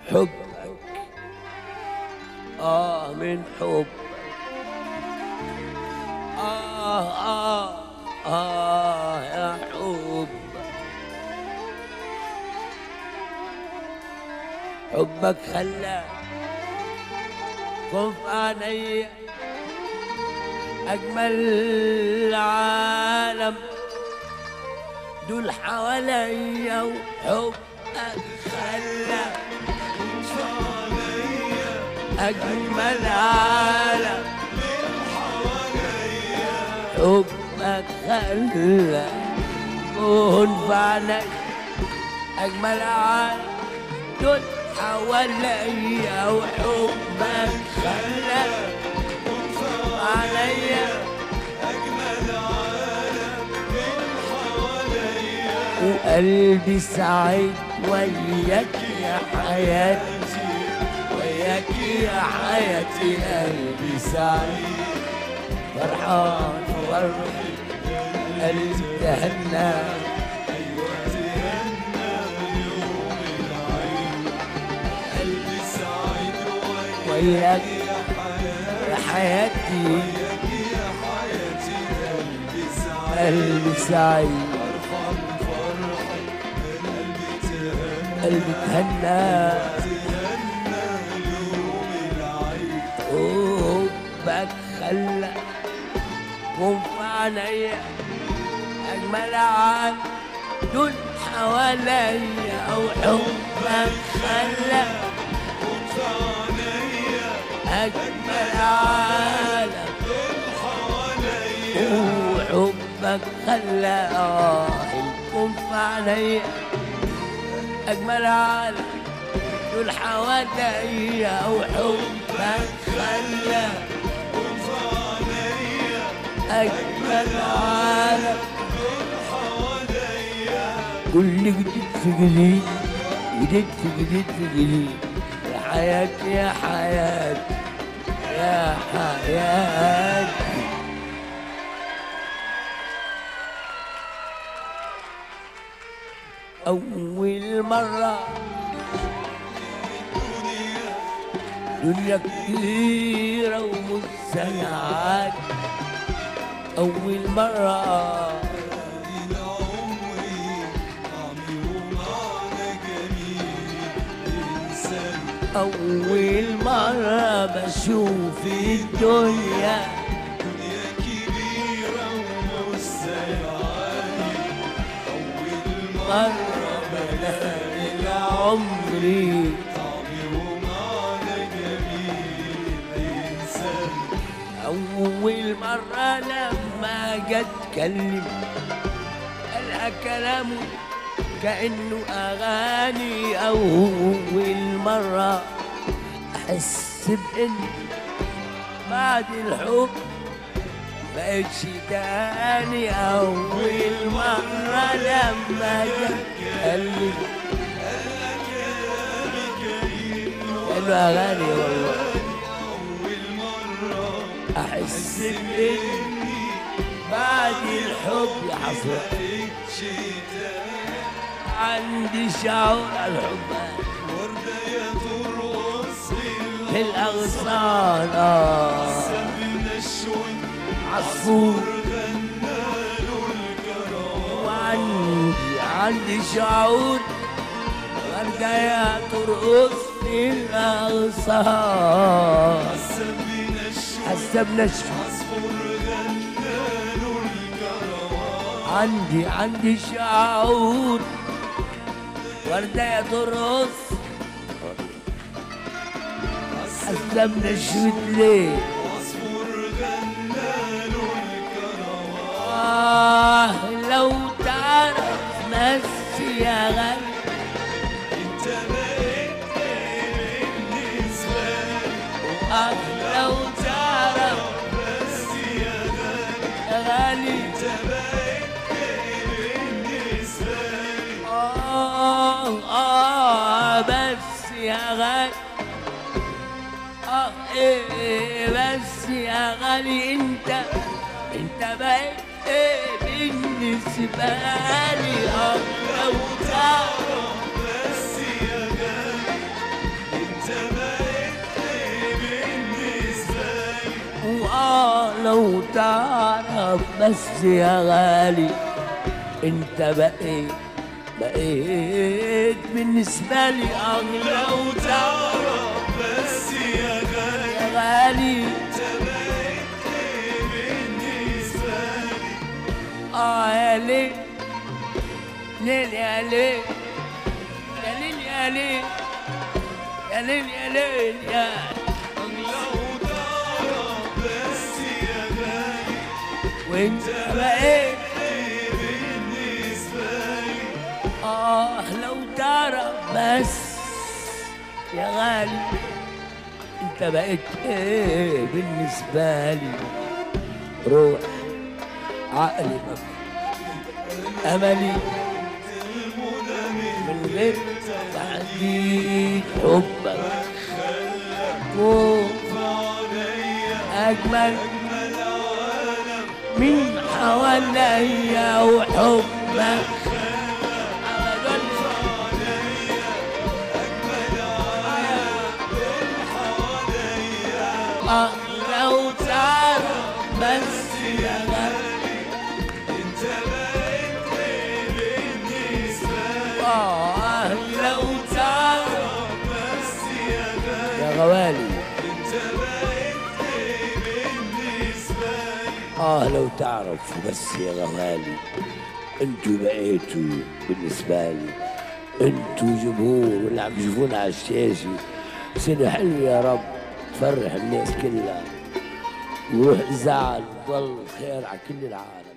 حبك آه من حب آه آه آه يا حب حبك خلى كف عيني أجمل العالم دول حواليا وحبك خلى أجمل عالم حبك خلى كون فعلي أجمل عالم دول حواليا وحبك خلى عليا وقلبي سعيد وياك يا حياتي وياك يا حياتي قلبي سعيد فرحان فرحي قلبي تهنى وياك يا حياتي قلبي سعيد قلبي تهنى حبك خلى قم في عينيا أجمل عالم دول حواليا أو حبك خلى أجمل عالم وحبك خلى آه الكون في عينيا أجمل عالم دول حواليا وحبك خلى أجمل عالم كل جديد في جديد جديد في جديد في جديد يا حياتي يا حياتي يا حياتي أول مرة دنيا كتيرة ومستنعات أول مرة أول مرة بشوف الدنيا مرة بلاقي عمري أول مرة لما جت تكلم قالها كلامه كأنه أغاني أول مرة أحس بإن بعد الحب بقتش تاني أول مرة لما جت تكلم كأنه أغاني والله أحس بإني بعد الحب يا حصر عندي شعور الحب في الأغصان آه. عصفور وعندي عندي شعور وردة يا ترقص في الأغصان حاسة بنشفى عندي عندي شعور وردة يا ترقص حاسة بنشفت ليه آه لو تعرف بس يا غالي آه لو تعرف يا غالي آه آه بس يا غالي آه إيه بس يا غالي أنت أنت بقيت إيه بالنسبة لي آه لو تعرف تعرف بس يا غالي انت بقيت بقيت بالنسبة لي أغلى لو تعرف بس يا غالي يا غالي انت بقيت ايه بالنسبة لي آه يا ليل ليل يا ليل يا ليل يا ليل يا ليل يا ليل يا لو تعرف بس يا غالي وانت بقيت ايه بالنسبة لي آه لو تعرف بس يا غالي انت بقيت ايه بالنسبة لي روح عقلي مف- املي من غير تحديد حبك فوق اجمل من حواليا وحبك أبداً آه لو تعرف بس يا غالي انت بقيت ايه بالنسبة لي آه لو تعرف بس يا غالي يا غوالي انت بقيت ايه بالنسبة لي آه لو تعرف بس يا غوالي انتوا بقيتوا بالنسبة لي انتوا جمهور واللي عم يشوفونا على الشاشة سنة حلوة يا رب تفرح الناس كلها وروح زعل وضل خير على كل العالم